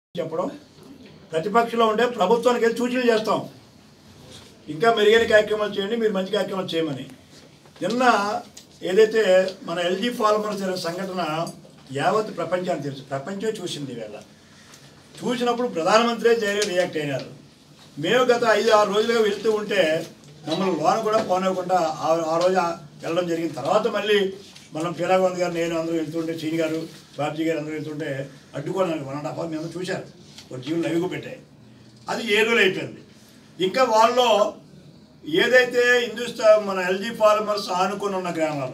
చెప్పడం ప్రతిపక్షంలో ఉండే ప్రభుత్వానికి వెళ్ళి సూచనలు చేస్తాం ఇంకా మెరుగైన కార్యక్రమాలు చేయండి మీరు మంచి కార్యక్రమాలు చేయమని నిన్న ఏదైతే మన ఎల్జీ ఫార్మర్స్ అనే సంఘటన యావత్ ప్రపంచానికి తెలుసు ప్రపంచం చూసింది వేళ చూసినప్పుడు ప్రధానమంత్రి జైలు రియాక్ట్ అయినారు మేము గత ఐదు ఆరు రోజులుగా వెళ్తూ ఉంటే మమ్మల్ని లోన కూడా పోనివ్వకుండా ఆ ఆ రోజు ఆ వెళ్ళడం జరిగిన తర్వాత మళ్ళీ మనం పీరాగోంద్ గారు నేను అందరూ వెళ్తుంటే శ్రీని గారు బాబ్జీ గారు అందరూ వెళ్తుంటే అడ్డుకోవడానికి వన్ అండ్ హాఫ్ అవర్ మేము చూశారు ఒక జీవులు లైవ్గా పెట్టాయి అది ఏ రోజులు అయిపోయింది ఇంకా వాళ్ళు ఏదైతే హిందుస్థా మన ఎల్జీ ఫార్మర్స్ ఆనుకొని ఉన్న గ్రామాలు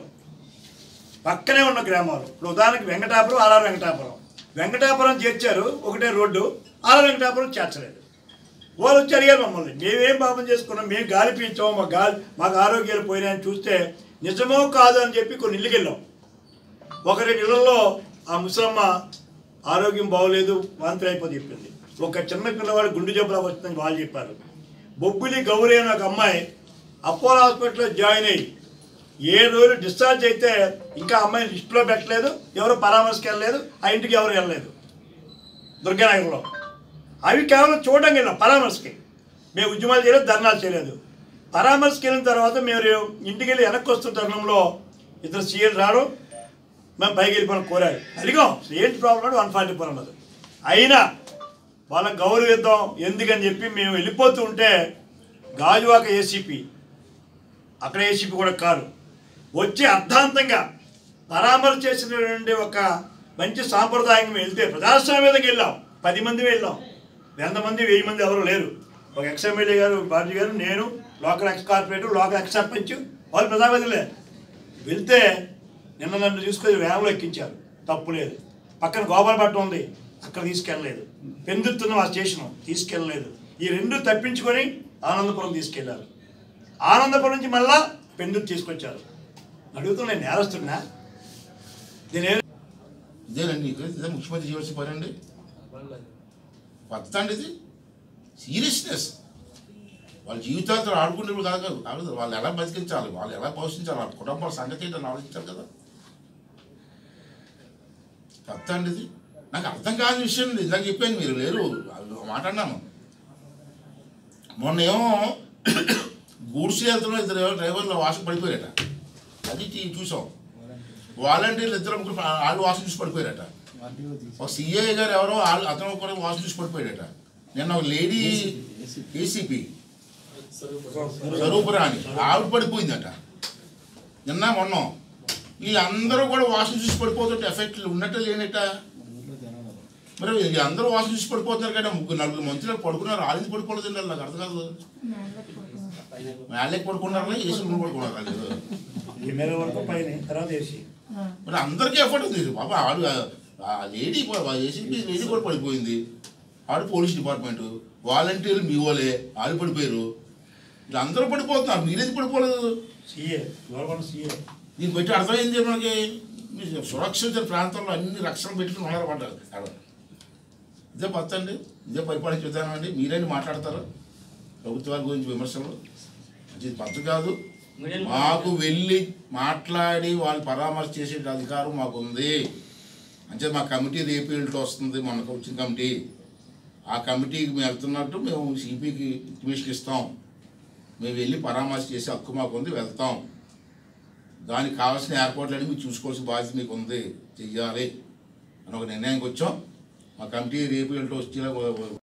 పక్కనే ఉన్న గ్రామాలు ఇప్పుడు ఉదాహరణకి వెంకటాపురం ఆర్ఆర్ వెంకటాపురం వెంకటాపురం చేర్చారు ఒకటే రోడ్డు ఆర్ఆర్ వెంకటాపురం చేర్చలేదు వాళ్ళు వచ్చి అడిగారు మమ్మల్ని మేమేం పాపం చేసుకున్నాం మేము గాలి పీల్చాం మా గాలి మాకు ఆరోగ్యాలు పోయినాయని చూస్తే నిజమో కాదు అని చెప్పి కొన్ని ఇళ్ళకి వెళ్ళాం ఒక రెండు ఇళ్లలో ఆ ముసలమ్మ ఆరోగ్యం బాగోలేదు వాంతి అయిపోయి చెప్పింది ఒక చిన్న పిల్లవాడు గుండె జబ్బులా వస్తుందని వాళ్ళు చెప్పారు బొబ్బిలి గౌరీ అనే ఒక అమ్మాయి అపోలో హాస్పిటల్లో జాయిన్ అయ్యి ఏ రోజు డిశ్చార్జ్ అయితే ఇంకా అమ్మాయిని లిస్టులో పెట్టలేదు ఎవరు పరామర్శకి వెళ్ళలేదు ఆ ఇంటికి ఎవరు వెళ్ళలేదు దుర్గానగర్లో అవి కేవలం చూడడానికి వెళ్ళాం పరామర్శకి మేము ఉద్యమాలు చేయలేదు ధర్నాలు చేయలేదు పరామర్శకి వెళ్ళిన తర్వాత మేము ఇంటికి వెళ్ళి వెనక్కి వస్తున్న తరుణంలో ఇద్దరు సీఎల్ రావడం మేము పైకి వెళ్ళిపోయిన కోరారు అడిగాం ఏంటి ప్రాబ్లం వన్ ఫార్టీ ఫోర్ అన్నది అయినా వాళ్ళకి గౌరవిద్దాం ఎందుకని చెప్పి మేము వెళ్ళిపోతూ ఉంటే గాజువాక ఏసీపీ అక్కడ ఏసీపీ కూడా కారు వచ్చి అర్ధాంతంగా పరామర్శ చేసినటువంటి ఒక మంచి సాంప్రదాయం వెళ్తే ప్రజాస్వామ్యంగా వెళ్ళాం పది మంది వెళ్ళాం వంద మంది వెయ్యి మంది ఎవరు లేరు ఒక ఎక్స్ ఎమ్మెల్యే గారు బాజీ గారు నేను local ex corporator local ex sarpanch వాళ్ళు ప్రజాప్రతినిధులే వెళ్తే నిన్న నన్ను తీసుకొని వ్యాన్లో ఎక్కించారు తప్పు లేదు పక్కన గోపాలపట్నం ఉంది అక్కడ తీసుకెళ్ళలేదు పెందుతున్న ఆ స్టేషన్ తీసుకెళ్ళలేదు ఈ రెండు తప్పించుకొని ఆనందపురం తీసుకెళ్లారు ఆనందపురం నుంచి మళ్ళా పెందుతు తీసుకొచ్చారు అడుగుతున్నా నేను నేరస్తున్నా నేనే ఇదేనండి ఇక్కడ ఇదే ముఖ్యమంత్రి చేయవలసిన పని అండి కొత్త అండి ఇది సీరియస్నెస్ వాళ్ళ జీవితాలతో ఆడుకునేప్పుడు కాదు కాదు కాదు వాళ్ళు ఎలా బతికించాలి వాళ్ళు ఎలా పోషించాలి వాళ్ళ కుటుంబాల సంగతి ఏంటని ఆలోచించాలి కదా కొత్త అండి ఇది నాకు అర్థం కాని విషయం ఇది. ఇందాక చెప్పాను మీరు లేరు ఒక మాట అన్నాను మొన్న ఏమో గూడ్స్ వెళ్తున్న ఇద్దరు డ్రైవర్లు వాసన పడిపోయారట అది టీ- చూసాం వాలంటీర్లు ఇద్దరు ముగ్గురు వాళ్ళు వాసన చూసి పడిపోయారట ఒక సిఐ గారు ఎవరో వాళ్ళు అతను కూడా వాసన చూసి పడిపోయాడట నిన్న ఒక లేడీ ఏసీపీ స్వరూపురాణి ఆవిడ పడిపోయిందట నిన్న మొన్న వీళ్ళందరూ కూడా వాసన చూసి పడిపోతుంటే ఎఫెక్ట్ ఉన్నట్టు లేనట మరి అందరూ వాసన చూసి పడిపోతున్నారు కదా ముగ్గురు నలుగురు మంత్రులు పడుకున్నారు ఆలింది పడిపోలేదండి నాకు అర్థం కాదు మేళ్ళకి పడుకున్నారా ఏసీ రూమ్ పడుకున్నారు వాళ్ళు ఎమ్మెల్యే వరకు పైన తర్వాత వేసి మరి అందరికీ ఎఫర్ట్ ఉంది బాబా ఆడు ఆ లేడీ ఏసీపీ లేడీ కూడా పడిపోయింది ఆడు పోలీస్ డిపార్ట్మెంట్ వాలంటీర్లు మీ వాళ్ళే వాళ్ళు పడిపోయారు ఇలా అందరూ పడిపోతున్నారు మీరేది పడిపోలేదు సీఏ గవర్నమెంట్ సీఏ దీన్ని బట్టి అర్థమైంది మనకి మీరు సురక్షిత ప్రాంతంలో అన్ని రక్షణ పెట్టుకుని ఉన్నారు పడ్డారు ఆడ. ఇదే పత్త అండి ఇదే పరిపాలించే విధానం అండి మీరేంటి మాట్లాడతారు ప్రభుత్వాల గురించి విమర్శలు ఇది పద్ధతి కాదు మాకు వెళ్ళి మాట్లాడి వాళ్ళు పరామర్శ చేసే అధికారం మాకు ఉంది అంటే మా కమిటీ రేపు వెళ్ళి వస్తుంది మనకు వచ్చిన కమిటీ ఆ కమిటీకి మేము వెళ్తున్నట్టు మేము సిపికి ఇంటిమేషన్ ఇస్తాం మేము వెళ్ళి పరామర్శ చేసే హక్కు మాకు ఉంది వెళ్తాం దానికి కావాల్సిన ఏర్పాట్లన్నీ మీరు చూసుకోవాల్సిన బాధ్యత మీకు ఉంది చెయ్యాలి అని ఒక నిర్ణయానికి వచ్చాం మా కమిటీ రేపు వెళ్ళి వచ్చేలా